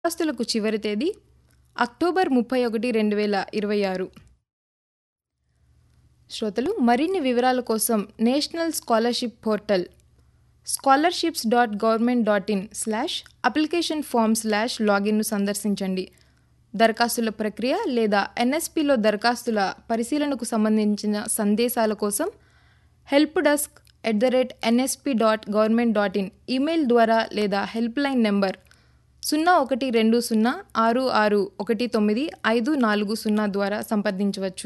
దరఖాస్తులకు చివరి తేదీ అక్టోబర్ ముప్పై ఒకటి రెండు వేల ఇరవై ఆరు శ్రోతలు మరిన్ని వివరాల కోసం national scholarship portal scholarships dot government dot in slash application form slash లాగిన్ను సందర్శించండి దరఖాస్తుల ప్రక్రియ లేదా ఎన్ఎస్పిలో దరఖాస్తుల పరిశీలనకు సంబంధించిన సందేశాల కోసం help desk at the rate NSP dot government dot in email ద్వారా లేదా హెల్ప్ లైన్ నెంబర్ సున్నా ఒకటి రెండు సున్నా ఆరు ఆరు ఒకటి తొమ్మిది ఐదు నాలుగు సున్నా ద్వారా సంప్రదించవచ్చు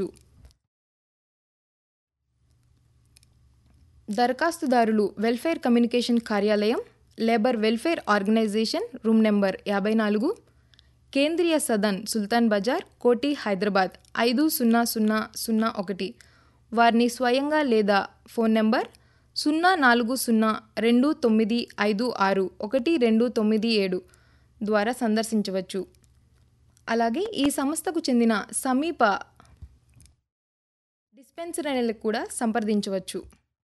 దరఖాస్తుదారులు వెల్ఫేర్ కమ్యూనికేషన్ కార్యాలయం labour welfare organisation room number యాభై నాలుగు కేంద్రీయ సదన్ సుల్తాన్ బజార్ కోటి హైదరాబాద్ ఐదు సున్నా సున్నా సున్నా ఒకటి వారిని స్వయంగా లేదా ఫోన్ నెంబర్ సున్నా నాలుగు సున్నా రెండు తొమ్మిది ఐదు ఆరు ఒకటి రెండు తొమ్మిది ఏడు ద్వారా సందర్శించవచ్చు అలాగే ఈ సంస్థకు చెందిన సమీప డిస్పెన్సరీలకు కూడా సంప్రదించవచ్చు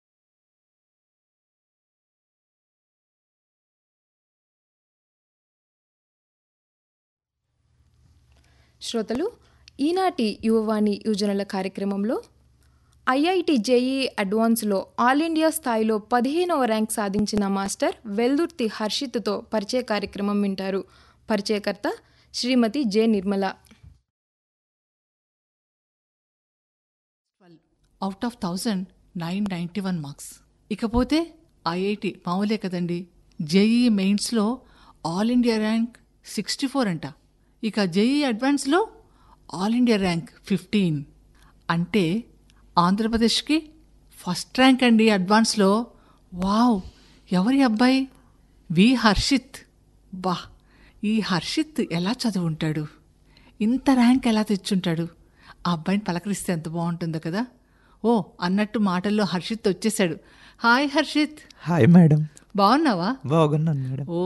శ్రోతలు ఈనాటి యువవాణి యువజనుల కార్యక్రమంలో ఐఐటి జేఈ అడ్వాన్స్లో ఆల్ ఇండియా స్థాయిలో పదిహేనవ ర్యాంక్ సాధించిన మాస్టర్ వెల్దుర్తి హర్షిత్తో పరిచయ కార్యక్రమం వింటారు పరిచయకర్త Shrimati J Nirmala out of thousand nine ninety one marks ఇకపోతే ఐఐటి మామూలే కదండి జేఈ మెయిన్స్లో all India rank sixty four అంట ఇక జేఈ అడ్వాన్స్లో ఆల్ ఇండియా ర్యాంక్ ఫిఫ్టీన్ అంటే ఆంధ్రప్రదేశ్కి ఫస్ట్ ర్యాంక్ అండి అడ్వాన్స్లో వావ్ ఎవరి అబ్బాయి వి హర్షిత్ బా ఈ హర్షిత్ ఎలా చదువుంటాడు ఇంత ర్యాంక్ ఎలా తెచ్చుంటాడు ఆ అబ్బాయిని పలకరిస్తే ఎంత బాగుంటుందో కదా ఓ అన్నట్టు మాటల్లో హర్షిత్ వచ్చేసాడు హాయ్ హర్షిత్ హాయ్ మేడం బాగున్నావా బాగున్నాను మేడం ఓ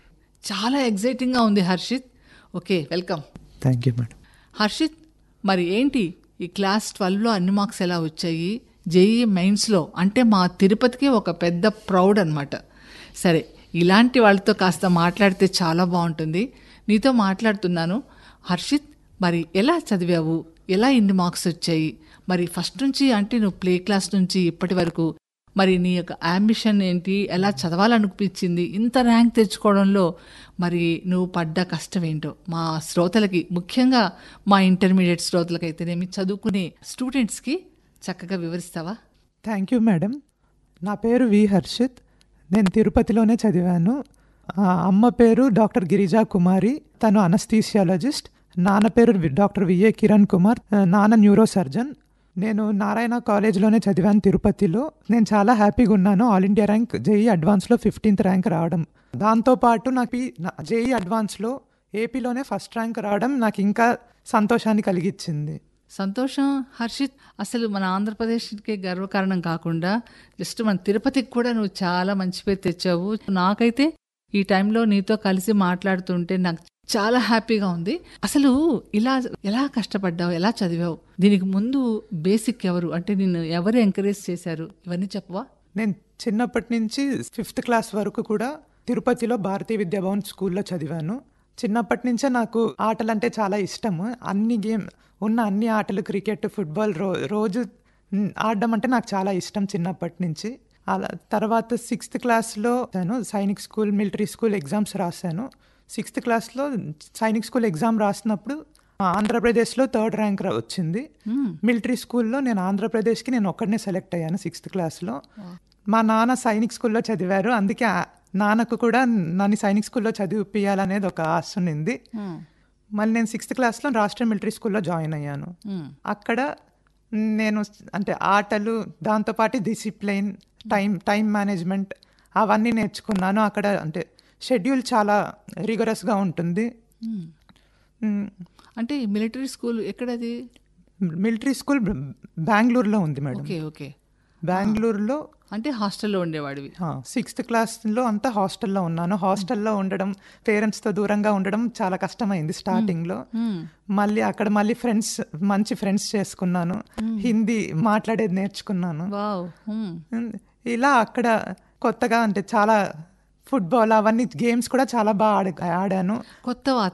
చాలా ఎగ్జైటింగ్గా ఉంది Harshit okay welcome thank you madam Harshit మరి ఏంటి ఈ క్లాస్ ట్వెల్వ్లో అన్ని మార్క్స్ ఎలా వచ్చాయి జేఈ మెయిన్స్లో అంటే మా తిరుపతికి ఒక పెద్ద ప్రౌడ్ అనమాట సరే ఇలాంటి వాళ్ళతో కాస్త మాట్లాడితే చాలా బాగుంటుంది నీతో మాట్లాడుతున్నాను హర్షిత్ మరి ఎలా చదివావు ఎలా ఇన్ని మార్క్స్ వచ్చాయి మరి ఫస్ట్ నుంచి అంటే నువ్వు ప్లే క్లాస్ నుంచి ఇప్పటి వరకు మరి నీ యొక్క అంబిషన్ ఏంటి ఎలా చదవాలనిపించింది ఇంత ర్యాంక్ తెచ్చుకోవడంలో మరి నువ్వు పడ్డ కష్టం ఏంటో మా శ్రోతలకి ముఖ్యంగా మా ఇంటర్మీడియట్ శ్రోతలకైతేనేమి చదువుకునే స్టూడెంట్స్కి చక్కగా వివరిస్తావా థ్యాంక్ యూ మేడం నా పేరు వి హర్షిత్ నేను తిరుపతిలోనే చదివాను ఆ, అమ్మ పేరు డాక్టర్ గిరిజా కుమారి తను అనస్థీసియాలజిస్ట్ నాన్న పేరు వి- డాక్టర్ విఏ కిరణ్ కుమార్ ఆ, నాన్న న్యూరో సర్జన్ నేను నారాయణ కాలేజ్లోనే చదివాను తిరుపతిలో నేను చాలా హ్యాపీగా ఉన్నాను ఆల్ ఇండియా ర్యాంక్ జేఈ అడ్వాన్స్లో ఫిఫ్టీన్త్ ర్యాంక్ రావడం దాంతోపాటు నాకు ఈ నా- జేఈ అడ్వాన్స్లో ఏపీలోనే ఫస్ట్ ర్యాంక్ రావడం నాకు ఇంకా సంతోషాన్ని కలిగించింది సంతోషం హర్షిత్ అసలు మన ఆంధ్రప్రదేశ్కి గర్వకారణం కాకుండా జస్ట్ మన తిరుపతికి కూడా నువ్వు చాలా మంచి పేరు తెచ్చావు నాకైతే ఈ టైంలో నీతో కలిసి మాట్లాడుతుంటే నాకు చాలా హ్యాపీగా ఉంది అసలు ఇలా ఎలా కష్టపడ్డావు ఎలా చదివావు దీనికి ముందు బేసిక్ ఎవరు అంటే నిన్ను ఎవరు ఎంకరేజ్ చేశారు ఇవన్నీ చెప్పవా నేను చిన్నప్పటి నుంచి ఫిఫ్త్ క్లాస్ వరకు కూడా తిరుపతిలో భారతీయ విద్యాభవన్ స్కూల్లో చదివాను చిన్నప్పటి నుంచే నాకు ఆటలంటే చాలా ఇష్టము అన్ని గేమ్ ఉన్న అన్ని ఆటలు క్రికెట్ ఫుట్బాల్ రో రోజు మ్, ఆడడం అంటే నాకు చాలా ఇష్టం చిన్నప్పటి నుంచి అలా తర్వాత సిక్స్త్ క్లాస్లో నేను Sainik school military school exams రాశాను సిక్స్త్ క్లాస్లో సైనిక్ స్కూల్ ఎగ్జామ్ రాసినప్పుడు ఆ, ఆంధ్రప్రదేశ్లో థర్డ్ ర్యాంక్ రా- వచ్చింది మిలిటరీ స్కూల్లో నేను ఆంధ్రప్రదేశ్కి నేను ఒక్కడనే సెలెక్ట్ అయ్యాను సిక్స్త్ క్లాస్లో మా నాన్న సైనిక్ స్కూల్లో చదివారు అందుకే ఆ నాన్నకు కూడా నన్ను సైనిక్ స్కూల్లో చదివిపియాలనేది ఒక ఆశ ఉన్నింది మళ్ళీ నేను సిక్స్త్ క్లాస్లో రాష్ట్ర మిలిటరీ స్కూల్లో జాయిన్ అయ్యాను అక్కడ నేను అంటే ఆటలు దాంతోపాటు డిసిప్లైన్ టైం టైం మేనేజ్మెంట్ అవన్నీ నేర్చుకున్నాను అక్కడ అంటే షెడ్యూల్ చాలా రిగరస్గా ఉంటుంది మ్, అంటే మిలిటరీ స్కూల్ ఎక్కడది మిలిటరీ స్కూల్ బెంగళూరులో ఉంది మేడం ఓకే ఓకే బెంగళూరులో అంటే హాస్టల్లో ఉండేవాడివి సిక్స్త్ క్లాస్లో అంతా హాస్టల్లో ఉన్నాను హాస్టల్లో ఉండడం పేరెంట్స్తో దూరంగా ఉండడం చాలా కష్టమైంది స్టార్టింగ్లో మళ్ళీ అక్కడ మళ్ళీ ఫ్రెండ్స్ మంచి ఫ్రెండ్స్ చేసుకున్నాను హిందీ మాట్లాడేది నేర్చుకున్నాను వావ్ ఇలా అక్కడ కొత్తగా అంటే చాలా ఫుట్బాల్ అవన్నీ గేమ్స్ కూడా చాలా బాగా ఆడ ఆడాను కొత్త